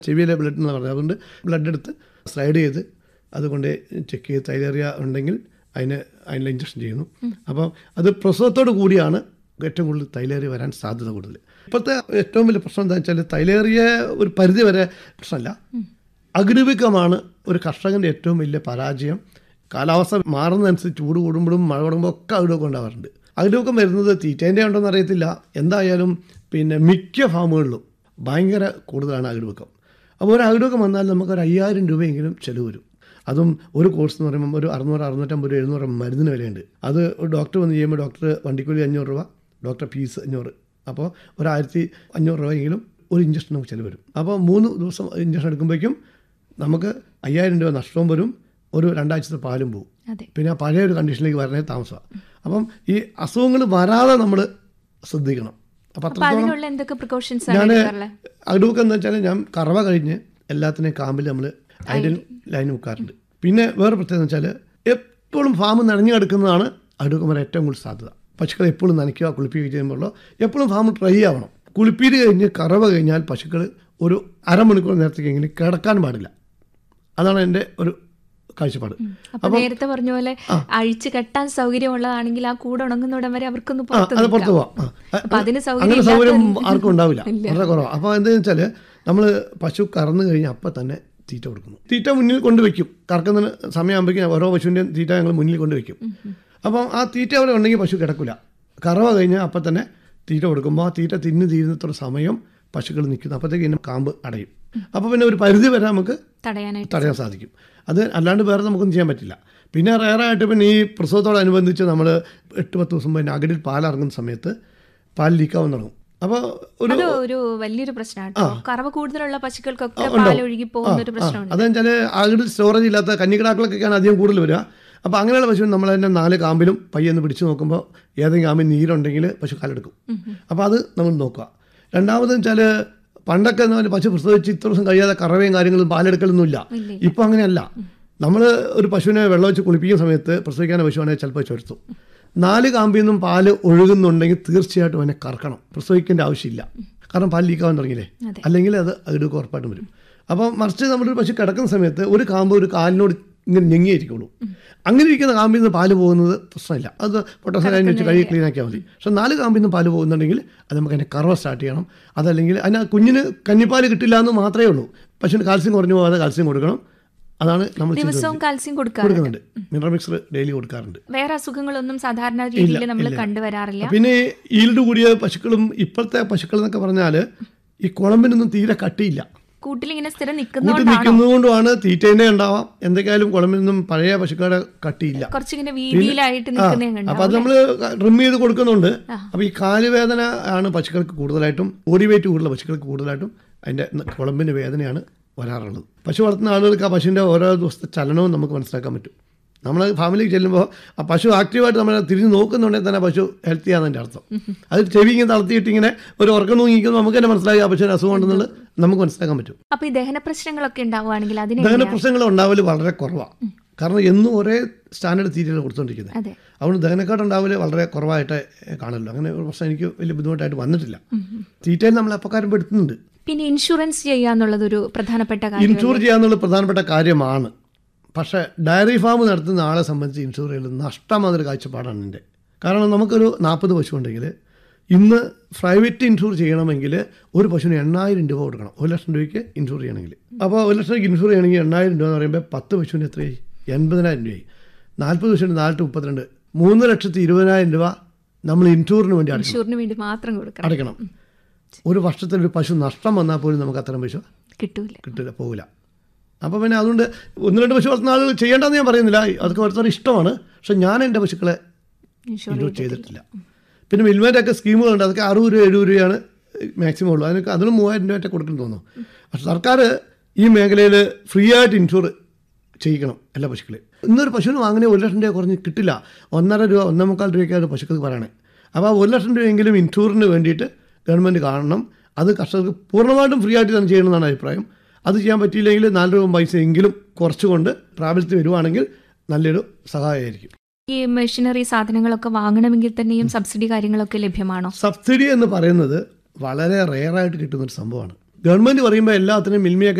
ചെവിയിലെ blood എന്ന് പറഞ്ഞത് അതുകൊണ്ട് ബ്ലഡ് എടുത്ത് സ്ലൈഡ് ചെയ്ത് അതുകൊണ്ട് ചെക്ക് ചെയ്ത് തൈലേറിയ ഉണ്ടെങ്കിൽ അതിന് അതിനുള്ള ഇഞ്ചക്ഷൻ ചെയ്യുന്നു അപ്പം അത് പ്രസവത്തോട് കൂടിയാണ് ഏറ്റവും കൂടുതൽ തൈലേറിയ വരാൻ സാധ്യത കൂടുതൽ ഇപ്പോഴത്തെ ഏറ്റവും വലിയ പ്രശ്നം എന്താ വെച്ചാൽ തൈലേറിയ ഒരു പരിധി വരെ പ്രശ്നമല്ല അഗ്നിവികമാണ് ഒരു കർഷകൻ്റെ ഏറ്റവും വലിയ പരാജയം കാലാവസ്ഥ മാറുന്നതനുസരിച്ച് ചൂട് കൂടുമ്പോഴും മഴ കൂടുമ്പോൾ ഒക്കെ അകിടുവൊക്കെ ഉണ്ടാവാറുണ്ട് അകിടുവൊക്കെ വരുന്നത് തീറ്റേൻ്റെ ഉണ്ടോയെന്ന് അറിയത്തില്ല എന്തായാലും പിന്നെ മിക്ക ഫാമുകളിലും ഭയങ്കര കൂടുതലാണ് അകിടുവക്കം അപ്പോൾ ഒരു അകിടുവക്കം വന്നാൽ നമുക്ക് ഒരു അയ്യായിരം രൂപയെങ്കിലും ചിലവ് വരും അതും ഒരു കോഴ്സ് എന്ന് പറയുമ്പോൾ ഒരു അറുന്നൂറ് അറുന്നൂറ്റമ്പത് രൂപ എഴുന്നൂറ് മരുന്നിന് വിലയുണ്ട് അത് ഒരു ഡോക്ടർ വന്ന് ചെയ്യുമ്പോൾ ഡോക്ടർ വണ്ടിക്കൂലി അഞ്ഞൂറ് രൂപ ഡോക്ടർ ഫീസ് അഞ്ഞൂറ് അപ്പോൾ ഒരു ആയിരത്തി അഞ്ഞൂറ് രൂപയെങ്കിലും ഒരു ഇഞ്ചക്ഷൻ നമുക്ക് ചിലവ് വരും അപ്പോൾ മൂന്ന് ദിവസം ഇഞ്ചക്ഷൻ എടുക്കുമ്പോഴേക്കും നമുക്ക് അയ്യായിരം രൂപ നഷ്ടവും വരും ഒരു രണ്ടാഴ്ചത്തെ പാലും പോകും അതെ പിന്നെ ആ പഴയ ഒരു കണ്ടീഷനിലേക്ക് വരണേ താമസമാണ് അപ്പം ഈ അസുഖങ്ങൾ വരാതെ നമ്മൾ ശ്രദ്ധിക്കണം അപ്പം അപ്പൊ അത്രത്തോളം അതിനുള്ള എന്തൊക്കെ പ്രിക്കോഷൻസ് ആണ് ഞാൻ എടുക്കാറുള്ളത് അടൂക്ക് എന്ന് വെച്ചാൽ ഞാൻ കറവ കഴിഞ്ഞ് എല്ലാത്തിനെയും കാമ്പിൽ നമ്മൾ ഐഡൻ ലൈൻ വെക്കാറുണ്ട് പിന്നെ വേറെ പ്രത്യേകത വെച്ചാൽ എപ്പോഴും ഫാം നനഞ്ഞു കിടക്കുന്നതാണ് അടൂക്ക് വരെ ഏറ്റവും കൂടുതൽ സാധ്യത പശുക്കളെ എപ്പോഴും നനയ്ക്കുക കുളിപ്പിക്കുക ചെയ്യുമ്പോൾ എപ്പോഴും ഫാം ഡ്രൈ ആവണം കുളിപ്പീര് കഴിഞ്ഞ് കറവ കഴിഞ്ഞാൽ പശുക്കൾ ഒരു അരമണിക്കൂർ നേരത്തേക്കെങ്കിലും കിടക്കാൻ പാടില്ല അതാണ് എൻ്റെ ഒരു കാഴ്ചപ്പാട് അപ്പൊ നേരത്തെ പറഞ്ഞ പോലെ അഴിച്ചു കെട്ടാൻ സൗകര്യമുള്ളതാണെങ്കിൽ ആ കൂടെ ഉണങ്ങുന്നിടം വരെ അവർക്കൊന്ന് ആ, പുറത്ത് അത് നിൽക്കാം. പുറത്ത് പോവാം ആ. അപ്പൊ അതിന് സൗകര്യം അങ്ങനെ സൗകര്യം ഇല്ലാത്ത- ആർക്കും ഉണ്ടാവില്ല ഇല്ല. വളരെ കുറവാണ് അപ്പോൾ എന്താണെന്ന് വെച്ചാൽ നമ്മൾ പശു കറന്നു കഴിഞ്ഞാൽ അപ്പം തന്നെ തീറ്റ കൊടുക്കുന്നു തീറ്റ മുന്നിൽ കൊണ്ടുവയ്ക്കും കറക്കുന്ന സമയമാകുമ്പോഴേക്കും ഓരോ പശുവിൻ്റെയും തീറ്റ ഞങ്ങൾ മുന്നിൽ കൊണ്ടുവയ്ക്കും അപ്പം ആ തീറ്റ അവിടെ ഉണ്ടെങ്കിൽ പശു കിടക്കില്ല കറവ കഴിഞ്ഞാൽ അപ്പം തന്നെ തീറ്റ കൊടുക്കുമ്പോൾ ആ തീറ്റ തിന്ന് തീരുന്നത്ര സമയം പശുക്കൾ നിൽക്കുന്നു അപ്പോഴത്തേക്ക് ഇതിന് കാമ്പ് അടയും അപ്പോൾ പിന്നെ ഒരു പരിധി വരെ നമുക്ക് തടയാനായിട്ട് തടയാൻ സാധിക്കും അത് അല്ലാണ്ട് വേറെ നമുക്കൊന്നും ചെയ്യാൻ പറ്റില്ല പിന്നെ റയറായിട്ട് പിന്നെ ഈ പ്രസവത്തോടനുബന്ധിച്ച് നമ്മൾ എട്ട് പത്ത് ദിവസം പിന്നെ അകടിൽ പാലിറങ്ങുന്ന സമയത്ത് പാൽ ലീക്കാവാൻ തുടങ്ങും അപ്പോൾ ഒരു അത് ഒരു വലിയൊരു പ്രശ്നമാണ് കേട്ടോ. കറവ കൂടുതലുള്ള പശുക്കൾക്കൊക്കെ ഉണ്ടാവും. പാൽ ഒഴുകി പോകുന്ന ഒരു പ്രശ്നമുണ്ട് അതെന്ന് വെച്ചാൽ അകടിൽ സ്റ്റോറേജ് ഇല്ലാത്ത കന്നിക്കിടാക്കളൊക്കെയാണ് അധികം കൂടുതൽ വരിക അപ്പോൾ അങ്ങനെയുള്ള പശു നമ്മൾ തന്നെ നാല് കാമ്പിലും പയ്യൊന്ന് പിടിച്ച് നോക്കുമ്പോൾ ഏതെങ്കിലും കാമ്പിൽ നീരുണ്ടെങ്കിൽ പശു കാലെടുക്കും അപ്പോൾ അത് നമ്മൾ നോക്കുക രണ്ടാമതെന്ന് വെച്ചാൽ പണ്ടൊക്കെ എന്ന് പറഞ്ഞാൽ പശു പ്രസവിച്ച് ഇത്ര ദിവസം കഴിയാതെ കറവയും കാര്യങ്ങളും പാലെടുക്കലൊന്നും ഇല്ല ഇല്ല, ഇപ്പം അങ്ങനെയല്ല നമ്മൾ ഒരു പശുവിനെ വെള്ളം വെച്ച് കുളിപ്പിക്കുന്ന സമയത്ത് പ്രസവിക്കാൻ പശുവാണെങ്കിൽ ചിലപ്പോൾ ചൊരുത്തും നാല് കാമ്പിൽ നിന്നും പാല് ഒഴുകുന്നുണ്ടെങ്കിൽ തീർച്ചയായിട്ടും അവനെ കറക്കണം പ്രസവിക്കേണ്ട ആവശ്യമില്ല കാരണം പാൽ ലീക്കാവാൻ തുടങ്ങിയില്ലേ അതെ. അല്ലെങ്കിൽ അത് അകിടുക്ക് ഉറപ്പായിട്ടും വരും അപ്പം മറിച്ച് നമ്മുടെ പശു കിടക്കുന്ന സമയത്ത് ഒരു കാമ്പ് ഒരു കാലിനോട് ഇങ്ങനെ ഞെങ്ങിയിരിക്കുള്ളൂ അങ്ങനെ ഇരിക്കുന്ന കാമ്പിൽ നിന്ന് പാല് പോകുന്നത് പ്രശ്നമില്ല അത് പൊട്ടസലായി വെച്ച് കഴുകി ക്ലീൻ ആക്കിയാൽ മതി പക്ഷെ നാല് കാമ്പിൽ നിന്ന് പാല് പോകുന്നുണ്ടെങ്കിൽ അത് നമുക്ക് അതിനെ കറവ സ്റ്റാർട്ട് ചെയ്യണം അതല്ലെങ്കിൽ അതിന് കുഞ്ഞിന് കന്നിപ്പാല് കിട്ടില്ല എന്ന് മാത്രമേ ഉള്ളൂ പശുവിന് കാൽസ്യം കുറഞ്ഞു പോകാതെ കാൽസ്യം കൊടുക്കണം അതാണ് നമ്മൾ ചെയ്തു ദിവസവും കാൽസ്യം കൊടുക്കാറുണ്ട് കൊടുക്കുന്നുണ്ട് മിനറൽ മിക്സർ ഡെയിലി കൊടുക്കാറുണ്ട് വേറെ അസുഖങ്ങളൊന്നും സാധാരണ രീതിയിൽ നമ്മൾ കണ്ടുവരാറില്ല പിന്നെ ഈൽഡ് കൂടിയ പശുക്കളും ഇപ്പോഴത്തെ പശുക്കൾ എന്നൊക്കെ പറഞ്ഞാൽ ഈ കുളമ്പിനൊന്നും തീരെ കട്ടിയില്ല കൂട്ടിലിങ്ങനെ സ്ഥിരം കൂട്ടി നിൽക്കുന്നതുകൊണ്ടാണോ നിൽക്കുന്നതുകൊണ്ടുമാണ് തീറ്റേനെ ഉണ്ടാവാം എന്തൊക്കെയായാലും കുളമ്പിനൊന്നും പഴയ പശുക്കളുടെ കട്ടിയില്ല കുറച്ചിങ്ങനെ വീതിയിലായിട്ട് നിൽക്കുന്ന കണ്ടു അപ്പൊ അത് നമ്മൾ റിം ചെയ്ത് കൊടുക്കുന്നുണ്ട് അപ്പൊ ഈ കാലുവേദന ആണ് പശുക്കൾക്ക് കൂടുതലായിട്ടും ബോഡി വെയിറ്റ് കൂടുതലുള്ള പശുക്കൾക്ക് കൂടുതലായിട്ടും അതിന്റെ കുളമ്പിന് വേദനയാണ് വരാറുള്ളത് പശു വളർത്തുന്ന ആളുകൾക്ക് ആ പശുവിന്റെ ഓരോ ദിവസത്തെ ചലനവും നമുക്ക് മനസ്സിലാക്കാൻ പറ്റും നമ്മൾ ഫാമിലിക്ക് ചെല്ലുമ്പോൾ ആ പശു ആക്റ്റീവായിട്ട് നമ്മൾ തിരിഞ്ഞ് നോക്കുന്നുണ്ടെങ്കിൽ തന്നെ പശു ഹെൽത്തി ആണെന്നെ അർത്ഥം അത് ചെവി ഇങ്ങനെ തളർത്തിയിട്ട് ഇങ്ങനെ ഒരു ഉറക്കം തൂങ്ങിക്കുമ്പോൾ നമുക്ക് തന്നെ മനസ്സിലാക്കി ആ പശുവിന് അസുഖം ഉണ്ടെന്നുള്ളത് നമുക്ക് മനസ്സിലാക്കാൻ പറ്റും അപ്പൊ ഈ ദഹന പ്രശ്നങ്ങളൊക്കെ ഉണ്ടാവുകയാണെങ്കിൽ അതിനെ ദഹന പ്രശ്നങ്ങൾ ഉണ്ടാവല് വളരെ കുറവാണ് കാരണം എന്നും ഒരേ സ്റ്റാൻഡേർഡ് തീറ്റകൾ കൊടുത്തുകൊണ്ടിരിക്കുന്നത് അതെ അതുകൊണ്ട് ദഹനക്കേട് ഉണ്ടാവല് വളരെ കുറവായിട്ട് കാണുമല്ലോ അങ്ങനെ ഒരു പ്രശ്നം എനിക്ക് വലിയ ബുദ്ധിമുട്ടായിട്ട് വന്നിട്ടില്ല തീറ്റയിൽ നമ്മൾ അപ്പക്കാരം പെടുത്തുന്നുണ്ട് പിന്നെ ഇൻഷുറൻസ് ചെയ്യാന്നുള്ളത് ഒരു പ്രധാനപ്പെട്ട കാര്യം ഇൻഷൂർ ചെയ്യാന്നുള്ള പ്രധാനപ്പെട്ട കാര്യമാണ് പക്ഷേ ഡയറി ഫാം നടത്തുന്ന ആളെ സംബന്ധിച്ച് ഇൻഷൂർ ചെയ്യുന്നത് നഷ്ടമാതൊരു കാഴ്ചപ്പാടാണ് എൻ്റെ കാരണം നമുക്കൊരു നാൽപ്പത് പശു ഉണ്ടെങ്കിൽ ഇന്ന് പ്രൈവറ്റ് ഇൻഷൂർ ചെയ്യണമെങ്കിൽ ഒരു പശുവിന് എണ്ണായിരം രൂപ കൊടുക്കണം ഒരു ലക്ഷം രൂപയ്ക്ക് ഇൻഷൂർ ചെയ്യണമെങ്കിൽ അപ്പോൾ ഒരു ലക്ഷം രൂപയ്ക്ക് ഇൻഷൂർ ചെയ്യണമെങ്കിൽ എണ്ണായിരം രൂപ എന്ന് പറയുമ്പോൾ പത്ത് പശുവിന് എത്രയായി എൺപതിനായിരം രൂപയായി നാൽപ്പത് പശുവിന് നാലിട്ട് മുപ്പത്തിരണ്ട് മൂന്ന് ലക്ഷത്തി ഇരുപതിനായിരം രൂപ നമ്മൾ ഇൻഷൂറിന് വേണ്ടി അടയ്ക്കണം ഇൻഷുറിന് വേണ്ടി മാത്രം കൊടുക്കണം അടയ്ക്കണം ഒരു വർഷത്തിൽ ഒരു പശു നഷ്ടം വന്നാൽ പോലും നമുക്ക് അത്തരം പശു കിട്ടൂല കിട്ടില്ല പോകില്ല അപ്പോൾ പിന്നെ അതുകൊണ്ട് ഒന്ന് രണ്ട് പശു വളർത്തുന്ന ആളുകൾ ചെയ്യേണ്ടെന്ന് ഞാൻ പറയുന്നില്ല അതൊക്കെ ഓരോരുത്തരുടെ ഇഷ്ടമാണ് പക്ഷെ ഞാൻ എൻ്റെ പശുക്കളെ ഇൻഷുർ ഇൻഷൂർ ചെയ്തിട്ടില്ല പിന്നെ മിൽമേറ്റൊക്കെ സ്കീമുകളുണ്ട് അതൊക്കെ അറുപത് രൂപ എഴുപത് രൂപയാണ് മാക്സിമം ഉള്ളൂ അതിനൊക്കെ അതിന് മൂവായിരം രൂപ കൊടുക്കുന്നു തോന്നുന്നു പക്ഷെ സർക്കാർ ഈ മേഖലയിൽ ഫ്രീ ആയിട്ട് ഇൻഷൂർ ചെയ്യിക്കണം എല്ലാ പശുക്കളെയും ഇന്നൊരു പശുവിന് വാങ്ങിയ ഒരു ലക്ഷം രൂപ കുറഞ്ഞ് കിട്ടില്ല ഒന്നര രൂപ ഒന്നേ മുക്കാൽ രൂപയ്ക്കാണ് പശുക്കൾക്ക് പറയണേ അപ്പോൾ ആ ഒരു ലക്ഷം രൂപയെങ്കിലും ഇൻഷൂറിന് വേണ്ടിയിട്ട് ഗവൺമെൻറ് കാണണം അത് കർഷകർക്ക് പൂർണ്ണമായിട്ടും ഫ്രീ ആയിട്ട് തന്നെ ചെയ്യണമെന്നാണ് അഭിപ്രായം അത് ചെയ്യാൻ പറ്റിയില്ലെങ്കിൽ നാല് രൂപ പൈസ എങ്കിലും കുറച്ചുകൊണ്ട് പ്രാബല്യത്തിൽ വരുവാണെങ്കിൽ നല്ലൊരു സഹായമായിരിക്കും ഈ മെഷീനറി സാധനങ്ങളൊക്കെ വാങ്ങണമെങ്കിൽ തന്നെയും സബ്സിഡി കാര്യങ്ങളൊക്കെ ലഭ്യമാണോ സബ്സിഡി എന്ന് പറയുന്നത് വളരെ റെയറായിട്ട് കിട്ടുന്നൊരു സംഭവമാണ് ഗവൺമെന്റ് പറയുമ്പോൾ എല്ലാത്തിനും മിൽമയൊക്കെ